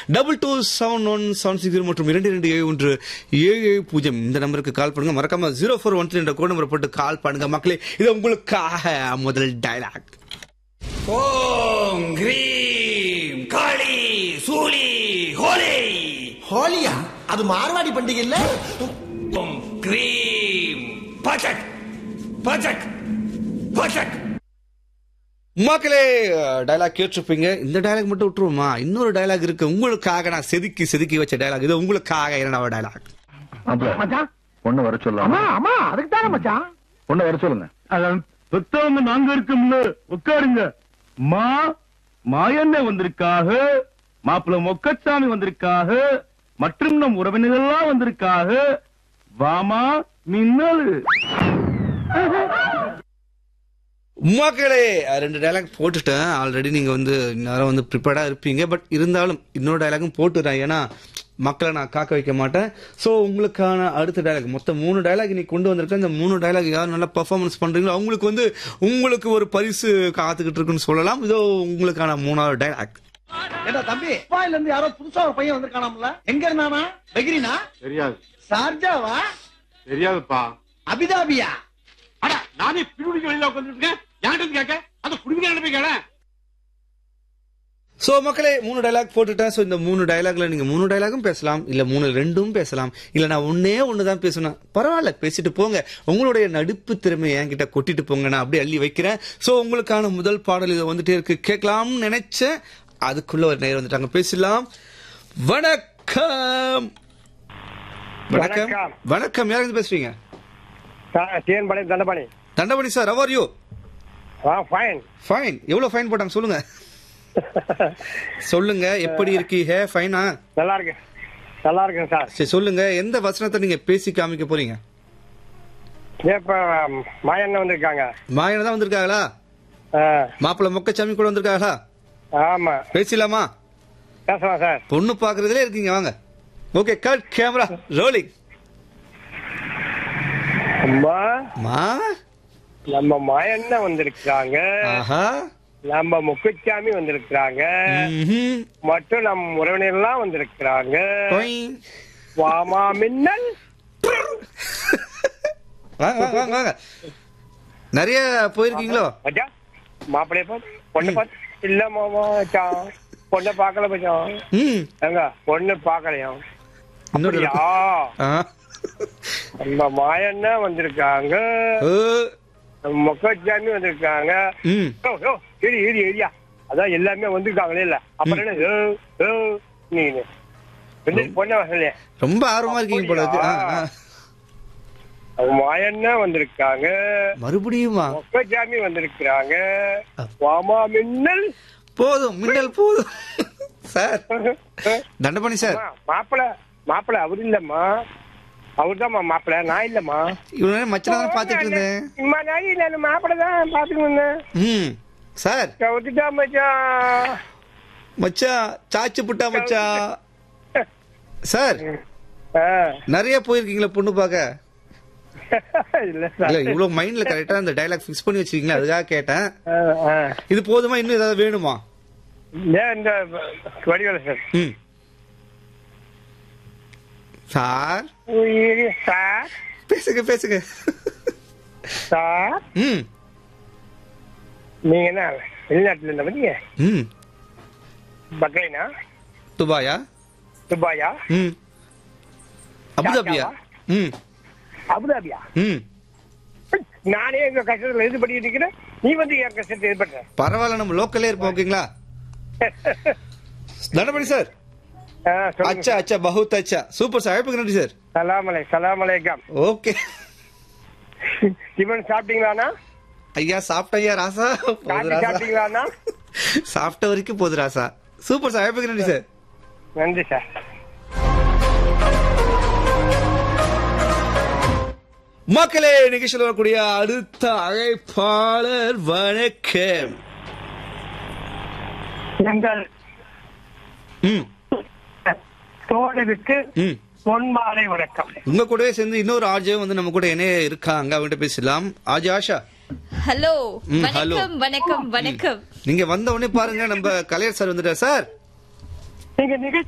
Double two seven one seven six மற்றும் இரண்டு இரண்டு ஏழு ஒன்று ஏழு ஏழு பூஜ்ஜியம் இந்த நம்பருக்கு கால் பண்ணுங்க மறக்காம ஜீரோ ஃபோர் ஒன் த்ரீ என்ற கோட் நம்பர் போட்டு கால் பண்ணுங்க மக்களே இது உங்களுக்காக முதல் டயலாக் ஓம் கிரீம் காளி சூலி ஹோலி ஹோலியா அது மார்வாடி பண்டிகை இல்ல ஓம் கிரீம் பச்சக் பச்சக் பச்சக் மக்களே டயலாக் கேட்டிருப்பீங்க இந்த டயலாக் மட்டும் விட்டுருவோமா இன்னொரு டயலாக் இருக்கு உங்களுக்காக நான் செதுக்கி செதுக்கி வச்ச டயலாக் இது உங்களுக்காக இரண்டாவது டயலாக் மச்சான் பொண்ணு வர சொல்லலாமா ஆமா அதுக்கு தானே மச்சான் பொண்ணு வர சொல்லுங்க பெத்தவங்க நாங்க இருக்கோம்ல உட்காருங்க மா மாயண்ண வந்திருக்காக மாப்பிள்ள மொக்கச்சாமி வந்திருக்காக மற்றும் நம் உறவினர்கள்லாம் வந்திருக்காக வாமா மின்னல் மக்களே ரெண்டு டயலாக் போட்டுட்டேன் ஆல்ரெடி நீங்க வந்து நேரம் வந்து ப்ரிப்பேர்டா இருப்பீங்க பட் இருந்தாலும் இன்னொரு டயலாகும் போட்டுறேன் ஏன்னா மக்களை நான் காக்க வைக்க மாட்டேன் ஸோ உங்களுக்கான அடுத்த டயலாக் மொத்தம் மூணு டயலாக் நீ கொண்டு வந்திருக்கேன் இந்த மூணு டயலாக் யார் நல்லா பெர்ஃபார்மன்ஸ் பண்றீங்களோ அவங்களுக்கு வந்து உங்களுக்கு ஒரு பரிசு காத்துக்கிட்டு இருக்குன்னு சொல்லலாம் இதோ உங்களுக்கான மூணாவது டயலாக் ஏடா தம்பி துபாயில இருந்து யாரோ புதுசா ஒரு பையன் வந்திருக்கானாம்ல எங்க இருந்தானா பெகிரினா தெரியாது சார்ஜாவா தெரியாதுப்பா அபிதாபியா அட நானே பிடிக்க வெளியில உட்காந்துருக்கேன் யார்கிட்ட கேட்க அந்த குடிமையான போய் கேள ஸோ மக்களே மூணு டயலாக் போட்டுட்டேன் ஸோ இந்த மூணு டயலாக்ல நீங்க மூணு டயலாகும் பேசலாம் இல்ல மூணு ரெண்டும் பேசலாம் இல்ல நான் ஒன்னே ஒன்று தான் பேசணும் பரவாயில்ல பேசிட்டு போங்க உங்களுடைய நடிப்பு திறமையை என்கிட்ட கொட்டிட்டு போங்க நான் அப்படியே அள்ளி வைக்கிறேன் ஸோ உங்களுக்கான முதல் பாடல் இது வந்துட்டே இருக்கு கேட்கலாம்னு நினைச்சேன் அதுக்குள்ள ஒரு நேரம் வந்துட்டாங்க பேசலாம் வணக்கம் வணக்கம் வணக்கம். வணக்கம் யார் இருந்து பேசுறீங்க டிஎன் தண்டபாணி தண்டபடி சார் அவர் யூ ஆ ஃபைன் ஃபைன் எவ்வளவு ஃபைன் போட்டாங்க சொல்லுங்க சொல்லுங்க எப்படி இருக்கீங்க ஃபைனா நல்லா இருக்கு நல்லா இருக்குங்க சார் சரி சொல்லுங்க எந்த வசனத்தை நீங்க பேசி காமிக்க போறீங்க இப்ப மாயண்ணன் வந்திருக்காங்க மாயனை தான் வந்திருக்காங்களா ஆ, மாப்பிள்ளை மொக்கச்சாமி கூட வந்திருக்காங்களா ஆமா பேசலாமா பேசலாம் சார் பொண்ணு பாக்குறதுலே இருக்கீங்க வாங்க ஓகே கட் கேமரா ரோலிங் அம்மா மா நம்ம மாயண்ணன் வந்திருக்காங்க ஆஹா நம்ம முக்குச்சாமி வந்திருக்கிறாங்க ம்ஹும். மற்றும் நம் உறவினர்லாம் வந்திருக்கிறாங்க பொய். வாமா மின்னல் வாங்க வாங்க வாங்க வாங்க நிறைய போயிருக்கீங்களோ மச்சா மாப்பிள்ளைய பார்த்து பொண்ணை பார்த்து இல்ல மாமா மச்சான் பொண்ணை பார்க்கல மச்சான் ம் எங்க பொண்ணு பார்க்கலையாம் இன்னொரு அப்படியா ஆ. நம்ம மாயண்ணா வந்திருக்காங்க ஓ. நம்ம மொக்கச்சாமி வந்திருக்காங்க ம் ஓ, ஓ, ஏரி ஏரி ஏரியா அதான் எல்லாமே வந்திருக்காங்களே இல்ல அப்புறம் என்ன ஏ, ஏ, நீங்க வந்து பொண்ணை வரலையே ரொம்ப ஆர்வமா இருக்கீங்க போல இருக்கு ஆ, ஆ. அவங்க மாயண்ணா வந்திருக்காங்க மறுபடியுமா மொக்கச்சாமி வந்திருக்கிறாங்க வாமா மின்னல் போதும் மின்னல் போதும் சார் தண்டபாணி சார் மாப்பிள மாப்பிள அவரு இல்லம்மா அவர்தாம்மா மாப்பிள நான் இல்லம்மா இவ்வளவு நேரம் மச்சனை தான் பாத்துட்டு இருந்தேன் இம்மா நான் இல்ல மாப்பிள தான் பாத்துட்டு இருந்தேன் ம் சார் கவுத்துட்டா மச்சான் மச்சான் சாச்சு புட்டா மச்சான் சார் ஆ. நிறைய போயிருக்கீங்களா பொண்ணு பார்க்க இல்ல இல்ல சார் இவ்வளவு மைண்ட்ல கரெக்டா அந்த டைலாக் ஃபிக்ஸ் பண்ணி வச்சிருக்கீங்களா அதுக்காக கேட்டேன் ஆ, ஆ. இது போதுமா இன்னும் ஏதாவது வேணுமா ஏன் இந்த வடிவேல சார் ம் சார் உயிர் சார் பேசுங்க பேசுங்க சார் ம் நீங்க என்ன வெளிநாட்டுல இருந்த நீங்க ம் பக்ரைனா துபாயா துபாயா ம் அபுதாபியா ம் அபுதாபியா ம் நானே எங்க கஷ்டத்துல இது பண்ணிட்டு இருக்கிறேன் நீ வந்து என் கஷ்டத்தை இது பண்ற பரவாயில்ல நம்ம லோக்கல்லே இருப்போம் ஓகேங்களா தண்டபடி சார் ஆ, சொல்லுங்க அச்சா அச்சா பகுத் அச்சா சூப்பர் சார் அழைப்புக்கு நன்றி சார் சலாம் அலை சலாம் அலைக்கம் ஓகே டிஃபன் சாப்பிட்டீங்களாண்ணா ஐயா சாப்பிட்ட ஐயா ராசா போது காஃபி ராசா சாப்பிட்டீங்களாண்ணா சாப்பிட்ட வரைக்கும் போது ராசா சூப்பர் சார் அழைப்புக்கு நன்றி சார் நன்றி சார் மக்களே நிகழ்ச்சியில் வரக்கூடிய அடுத்த அழைப்பாளர் வணக்கம் எங்கள் ம் தோழருக்கு ம் பொன்மாலை வணக்கம் உங்க கூடவே சேர்ந்து இன்னொரு ஆஜே வந்து நம்ம கூட இணைய இருக்காங்க அவங்ககிட்ட பேசலாம் ஆஜி ஆஷா ஹலோ ம், வணக்கம் hello. வணக்கம் வணக்கம் நீங்க வந்த உடனே பாருங்க நம்ம கலையர் சார் வந்துட்டார் சார் நீங்க நிகழ்ச்சி